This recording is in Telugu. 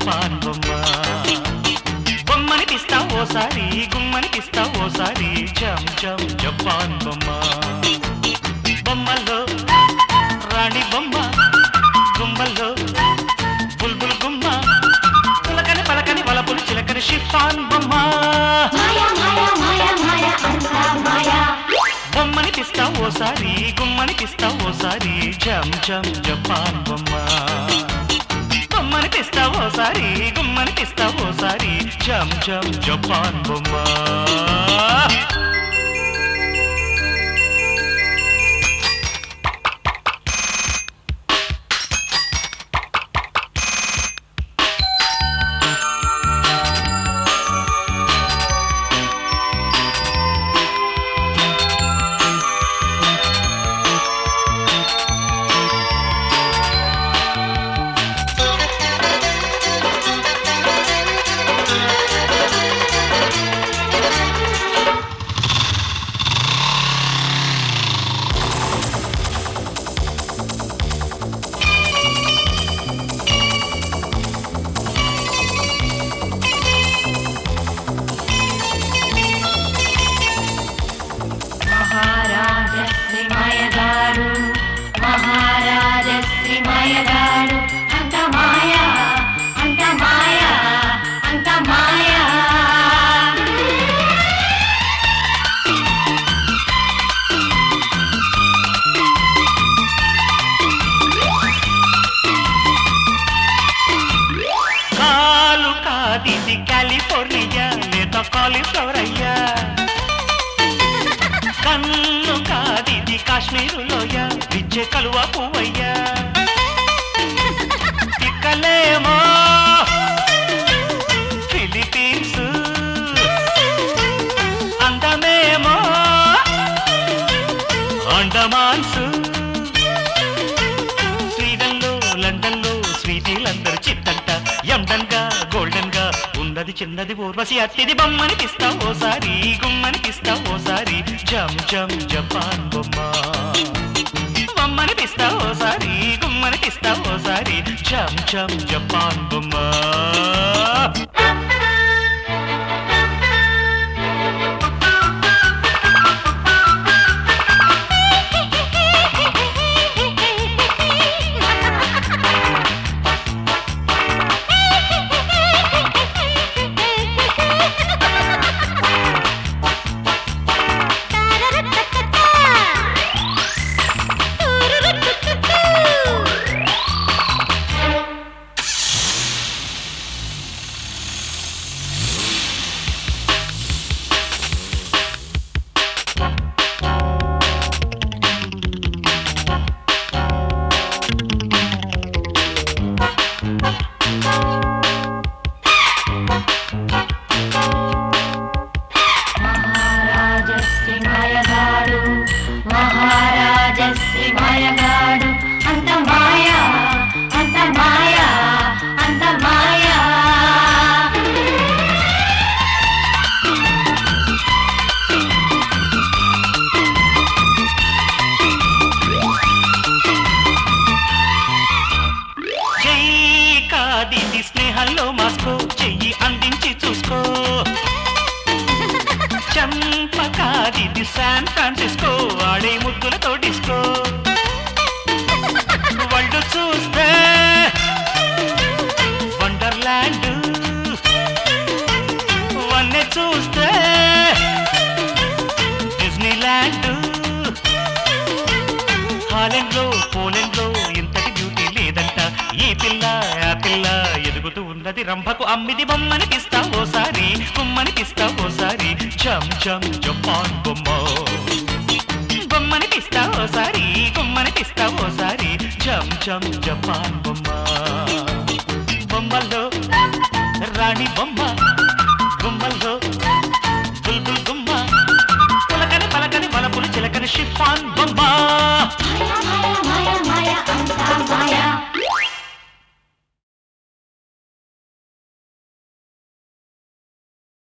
జపాన్ బొమ్మ బొమ్మనిపిస్తా ఓసారి గుమ్మనిపిస్తా ఓసారి జం జం జపాన్ బొమ్మ బొమ్మల్లో రాణి బొమ్మ గుమ్మల్లో బుల్బుల్ గుమ్మ పులకని పలకని వలపులు చిలకని షిఫాన్ బొమ్మ మాయా మాయా మాయా మాయా అంతా మాయా బొమ్మనిపిస్తా ఓసారి గుమ్మనిపిస్తా ఓసారి జం జం జపాన్ బొమ్మ బొమ్మనిపిస్తా ఓసారి గుమ్మనిపిస్తా ఓసారి జం జం జపాన్ బొమ్మ మహారాజ శ్రీమయగాడు మహారాజ శ్రీమయగాడు అంత మాయా అంత మాయా అంత మాయా కాలు కాదిది కాలిఫోర్నియా లేదా కాలీఫ్లవర్ అయ్యా కన్ను కాదిది కాశ్మీరు లోయ విద్య కలువ పువ్వయ్యా తిక్కలేమో ఫిలిపీన్స్ అందమేమో అండమాన్స్ స్వీడన్లో లండన్లో స్వీటీలందరూ చిత్తంట ఎండన్ గా గోల్డెన్ గా ఉన్నది చిన్నది ఊర్వశి అత్తిది బొమ్మనిపిస్తా ఓసారి గుమ్మనిపిస్తా ఓసారి జం జం జపాన్ బొమ్మ బొమ్మనిపిస్తా ఓసారి గుమ్మనిపిస్తా ఓసారి జం జం జపాన్ బొమ్మ మహారాజ శ్రీమయగాడు మహారాజ శ్రీమయగాడు అంత మాయా అంత మాయా అంత మాయా చెయ్యి కాదిది స్నేహంలో మాస్కో చెయ్యి అందించి చూసుకో చంప కాదిది శాన్ ఫ్రాన్సిస్కో ఆడే ముద్దులతో డిస్కో వాళ్ళు చూస్తే వండర్లాండ్ వన్నె చూస్తే డిజ్నీల్యాండ్ హాలెండ్ లో పోలెండ్ లో ఇంతటి బ్యూటీ లేదంట ఈ పిల్ల ఆ పిల్ల ఎదుగుతూ ఉన్నది రంభకు అమ్మిది బొమ్మనిపిస్తా ఓసారి గుమ్మనిపిస్తా ఓసారి జం జం జపాన్ బొమ్మ బొమ్మనిపిస్తా ఓసారి గుమ్మనిపిస్తా ఓసారి జం జం జపాన్ బొమ్మ బొమ్మల్లో రాణి బొమ్మ గుమ్మల్లో బుల్బుల్ గుమ్మ పులకని పలకని వలపులు చిలకని షిఫాన్ బొమ్మ